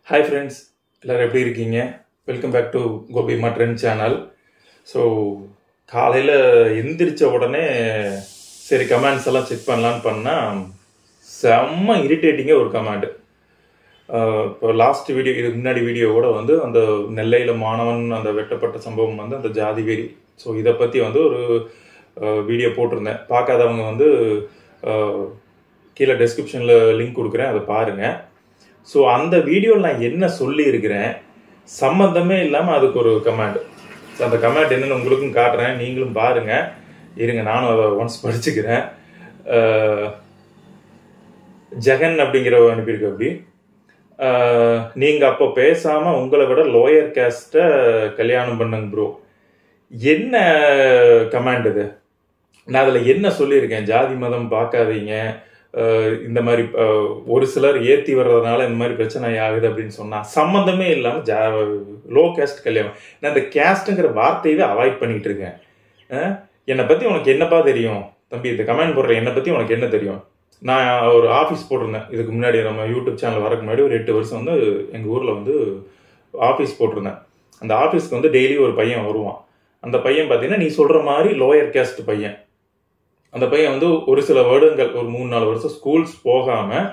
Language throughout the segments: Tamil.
ஹாய் ஃப்ரெண்ட்ஸ் எல்லோரும் எப்படி இருக்கீங்க வெல்கம் பேக் டு கோபி மட்ரன் சேனல் ஸோ காலையில் எந்திரிச்ச உடனே சரி கமெண்ட்ஸ் எல்லாம் செக் பண்ணலான்னு பண்ணால் செம்ம இரிட்டேட்டிங்காக ஒரு கமெண்ட் இப்போ லாஸ்ட் வீடியோ இதுக்கு முன்னாடி வீடியோவோட வந்து அந்த நெல்லையில் மாணவன் அந்த வெட்டப்பட்ட சம்பவம் வந்து அந்த ஜாதி வெறி ஸோ இதை பற்றி வந்து ஒரு வீடியோ போட்டிருந்தேன் பார்க்காதவங்க வந்து அஹ், கீழே டெஸ்கிரிப்ஷனில் லிங்க் கொடுக்குறேன் அதை பாருங்கள் ஸோ அந்த வீடியோவில் நான் என்ன சொல்லியிருக்கிறேன் சம்மந்தமே இல்லாமல் அதுக்கு ஒரு கமெண்ட் ஸோ அந்த கமெண்ட் என்னன்னு உங்களுக்கும் காட்டுறேன் நீங்களும் பாருங்க இருங்க நானும் அதை ஒன்ஸ் படிச்சுக்கிறேன் அஹ், ஜெகன் அப்படிங்கிறவ அனுப்பியிருக்கு அப்படி அஹ், நீங்க அப்போ பேசாம உங்களை விட லோயர் கேஸ்ட கல்யாணம் பண்ணுங்க ப்ரோ என்ன கமாண்ட் இது நான் அதில் என்ன சொல்லியிருக்கேன் ஜாதி மதம் பார்க்காதீங்க அஹ் இந்த மாதிரி அஹ், ஒரு சிலர் ஏற்றி வர்றதுனால இந்த மாதிரி பிரச்சனை ஆகுது அப்படின்னு சொன்னா சம்மந்தமே இல்லாமல் ஜா லோ கேஸ்ட் கல்யாணம் நான் இந்த கேஸ்ட்டுங்கிற வார்த்தையவே அவாய்ட் பண்ணிட்டு இருக்கேன் அஹ், என்னை பற்றி உனக்கு என்னப்பா தெரியும் தம்பி இந்த கமெண்ட் போடுற என்னை பற்றி உனக்கு என்ன தெரியும் நான் ஒரு ஆஃபீஸ் போட்டிருந்தேன் இதுக்கு முன்னாடி நம்ம யூடியூப் சேனல் வரக்கு முன்னாடி ஒரு எட்டு வருஷம் வந்து எங்கள் ஊரில் வந்து ஆஃபீஸ் போட்டிருந்தேன் அந்த ஆஃபீஸ்க்கு வந்து டெய்லி ஒரு பையன் வருவான் அந்த பையன் பார்த்தீங்கன்னா நீ சொல்கிற மாதிரி லோயர் கேஸ்ட் பையன் அந்த பையன் வந்து ஒரு சில வருடங்கள் ஒரு மூணு நாலு வருஷம் ஸ்கூல்ஸ் போகாமல்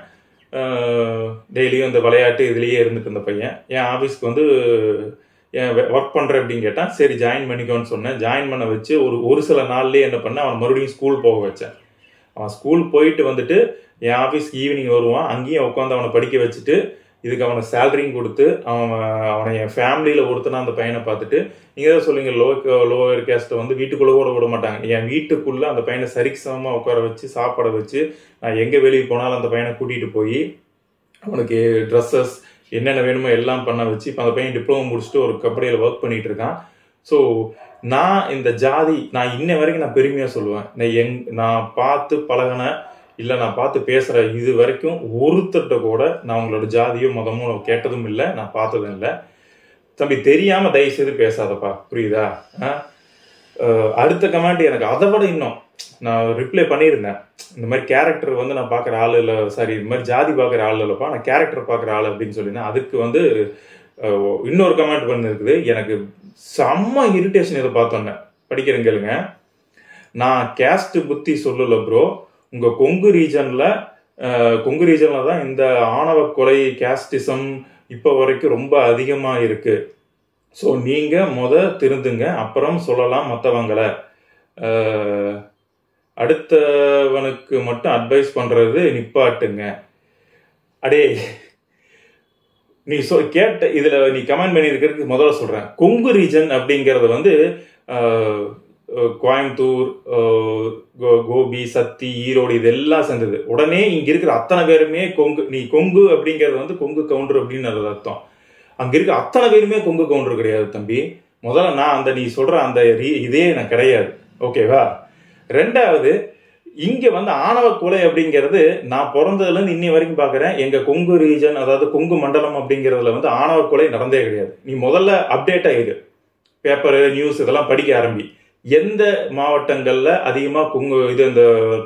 டெய்லியும் இந்த விளையாட்டு இதுலேயே இருந்துட்டு இருந்த பையன் என் ஆஃபீஸ்க்கு வந்து என் ஒர்க் பண்ணுறேன் அப்படின்னு கேட்டான் சரி ஜாயின் பண்ணிக்கோன்னு சொன்னேன் ஜாயின் பண்ண வச்சு ஒரு ஒரு சில நாள்லயே என்ன பண்ணேன் அவன் மறுபடியும் ஸ்கூல் போக வச்சேன் அவன் ஸ்கூல் போயிட்டு வந்துட்டு என் ஆஃபீஸ்க்கு ஈவினிங் வருவான் அங்கேயும் உட்காந்து அவனை படிக்க வச்சுட்டு இதுக்கு அவனை சேலரியும் கொடுத்து அவன் அவனை என் ஃபேமிலியில் ஒருத்தனா அந்த பையனை பார்த்துட்டு நீங்கள் தான் சொல்லுங்க லோ லோவர் கேஸ்ட்டை வந்து வீட்டுக்குள்ளே கூட விட மாட்டாங்க என் வீட்டுக்குள்ளே அந்த பையனை சரிக்கு சமமாக உட்கார வச்சு சாப்பாட வச்சு நான் எங்கே வெளியே போனாலும் அந்த பையனை கூட்டிகிட்டு போய் அவனுக்கு ட்ரெஸ்ஸஸ் என்னென்ன வேணுமோ எல்லாம் பண்ண வச்சு இப்போ அந்த பையன் டிப்ளமோ முடிச்சுட்டு ஒரு கம்பெனியில் ஒர்க் பண்ணிட்டு இருக்கான் ஸோ நான் இந்த ஜாதி நான் இன்ன வரைக்கும் நான் பெருமையாக சொல்லுவேன் நான் எங் நான் பார்த்து பழகின இல்லை நான் பார்த்து பேசுகிற இது வரைக்கும் ஒருத்தர்கிட்ட கூட நான் உங்களோட ஜாதியோ மதமோ நான் கேட்டதும் இல்லை நான் பார்த்ததும் இல்லை தம்பி தெரியாமல் தயவு செய்து பேசாதப்பா புரியுதா ஆ? அஹ் அடுத்த கமெண்ட் எனக்கு அதை விட இன்னும் நான் ரிப்ளை பண்ணியிருந்தேன் இந்த மாதிரி கேரக்டர் வந்து நான் பார்க்குற ஆள் இல்லை சாரி இந்த மாதிரி ஜாதி பார்க்குற ஆள் இல்லைப்பா நான் கேரக்டர் பார்க்குற ஆள் அப்படின்னு சொல்லியிருந்தேன் அதுக்கு வந்து அஹ், இன்னொரு கமெண்ட் பண்ணிருக்குது எனக்கு செம்ம இரிட்டேஷன் இதை பார்த்தோன்னே படிக்கிறேன் கேளுங்க நான் கேஸ்ட் புத்தி சொல்லல ப்ரோ உங்க கொங்கு ரீஜன்ல கொங்கு ரீஜன்ல தான் இந்த ஆணவ கொலை கேஸ்டிசம் இப்போ வரைக்கும் ரொம்ப அதிகமா இருக்கு ஸோ நீங்க முத திருந்துங்க அப்புறம் சொல்லலாம் மற்றவங்களை அடுத்தவனுக்கு மட்டும் அட்வைஸ் பண்றது நிப்பாட்டுங்க அடே நீ சொல் கேட்ட இதுல நீ கமெண்ட் பண்ணியிருக்கிறதுக்கு முதல்ல சொல்றேன் கொங்கு ரீஜன் அப்படிங்கறது வந்து ஆஹ், அஹ், கோயம்புத்தூர் ஆஹ், கோ- கோபி சத்தி ஈரோடு இதெல்லாம் சேர்ந்தது உடனே இங்க இருக்கிற அத்தனை பேருமே கொங்கு நீ கொங்கு அப்படிங்கிறது வந்து கொங்கு கவுண்டர் அப்படின்னு அது அர்த்தம் அங்க இருக்க அத்தனை பேருமே கொங்கு கவுண்டர் கிடையாது தம்பி முதல்ல நான் அந்த நீ சொல்ற அந்த ரீ- இதே எனக்கு கிடையாது ஓகேவா ரெண்டாவது இங்க வந்து ஆணவ கொலை அப்படிங்கிறது நான் பிறந்ததுல இருந்து இன்னி வரைக்கும் பாக்குறேன் எங்க கொங்கு ரீஜன் அதாவது கொங்கு மண்டலம் அப்படிங்கறதுல வந்து ஆணவ கொலை நடந்தே கிடையாது நீ முதல்ல அப்டேட் ஆயிரு பேப்பர் நியூஸ் இதெல்லாம் படிக்க ஆரம்பி எந்த மாவட்டங்கள்ல அதிகமா கொங்கு இது இந்த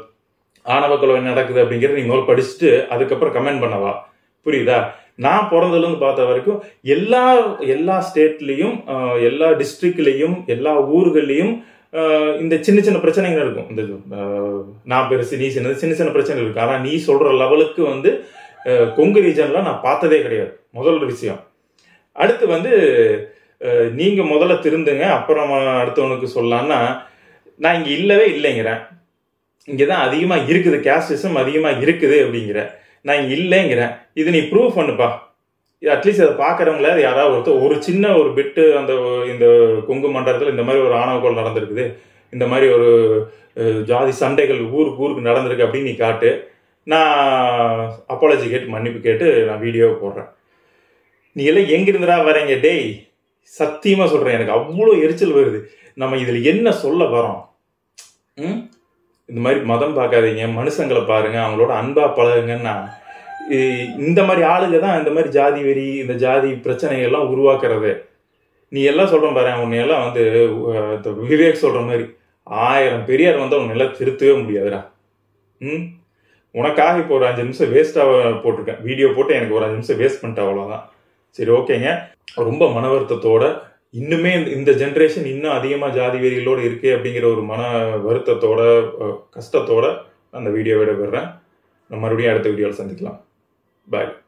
ஆணவ கொலை நடக்குது அப்படிங்கறத நீ முதல்ல படிச்சுட்டு அதுக்கப்புறம் கமெண்ட் பண்ணவா புரியுதா நான் பிறந்ததுல இருந்து பார்த்த வரைக்கும் எல்லா எல்லா ஸ்டேட்லயும் எல்லா டிஸ்ட்ரிக்ட்லயும் எல்லா ஊர்கள்லயும் ஆஹ் இந்த சின்ன சின்ன பிரச்சனைகள் இருக்கும் இந்த ஆஹ் நான் பெருசு நீ சின்னது சின்ன சின்ன பிரச்சனைகள் இருக்கு ஆனா நீ சொல்ற லெவலுக்கு வந்து ஆஹ் கொங்கு ரீஜன்ல நான் பார்த்ததே கிடையாது முதல் விஷயம் அடுத்து வந்து ஆஹ் நீங்க முதல்ல திருந்துங்க அப்புறம் அடுத்தவனுக்கு சொல்லலாம்னா நான் இங்க இல்லவே இல்லைங்கிறேன் இங்கதான் அதிகமா இருக்குது கேஸ்டிசம் அதிகமா இருக்குது அப்படிங்கிற நான் இங்க இல்லைங்கிறேன் இது நீ ப்ரூவ் பண்ணுப்பா அட்லீஸ்ட் அதை பார்க்குறவங்கள யாராவது ஒருத்தர் ஒரு சின்ன ஒரு பிட்டு அந்த இந்த கொங்கு மண்டலத்தில் இந்த மாதிரி ஒரு ஆணவ கொலை நடந்திருக்குது இந்த மாதிரி ஒரு அஹ், ஜாதி சண்டைகள் ஊருக்கு ஊருக்கு நடந்திருக்கு அப்படின்னு நீ காட்டு நான் அப்பாலஜி கேட்டு மன்னிப்பு கேட்டு நான் வீடியோவை போடுறேன் நீ எல்லாம் எங்கிருந்துடா வரீங்க டேய் சத்தியமா சொல்றேன் எனக்கு அவ்வளோ எரிச்சல் வருது நம்ம இதுல என்ன சொல்ல வரோம் ம்? இந்த மாதிரி மதம் பார்க்காதீங்க மனுஷங்களை பாருங்க அவங்களோட அன்பா பழகுங்கன்னா இ- இந்த மாதிரி ஆளுங்க தான் இந்த மாதிரி ஜாதி வெறி இந்த ஜாதி பிரச்சனைகள் எல்லாம் உருவாக்குறது நீ எல்லாம் சொல்றேன் பாரு உன்னை எல்லாம் வந்து அஹ், இந்த விவேக் சொல்ற மாதிரி ஆயிரம் பெரியார் வந்து உன்னை எல்லாம் திருத்தவே முடியாதுடா ம் உனக்காக இப்போ ஒரு அஞ்சு நிமிஷம் வேஸ்ட்டாக போட்டிருக்கேன் வீடியோ போட்டு எனக்கு ஒரு அஞ்சு நிமிஷம் வேஸ்ட் பண்ணிட்டேன் அவ்வளோதான் சரி ஓகேங்க ரொம்ப மன வருத்தத்தோட இன்னுமே இந்த- இந்த ஜென்ரேஷன் இன்னும் அதிகமாக ஜாதி வெறிகளோடு இருக்கு அப்படிங்கிற ஒரு மன வருத்தத்தோட அஹ், கஷ்டத்தோட அந்த வீடியோ விட பெறேன் நம்ம மறுபடியும் அடுத்த வீடியோவில் சந்திக்கலாம் பாய்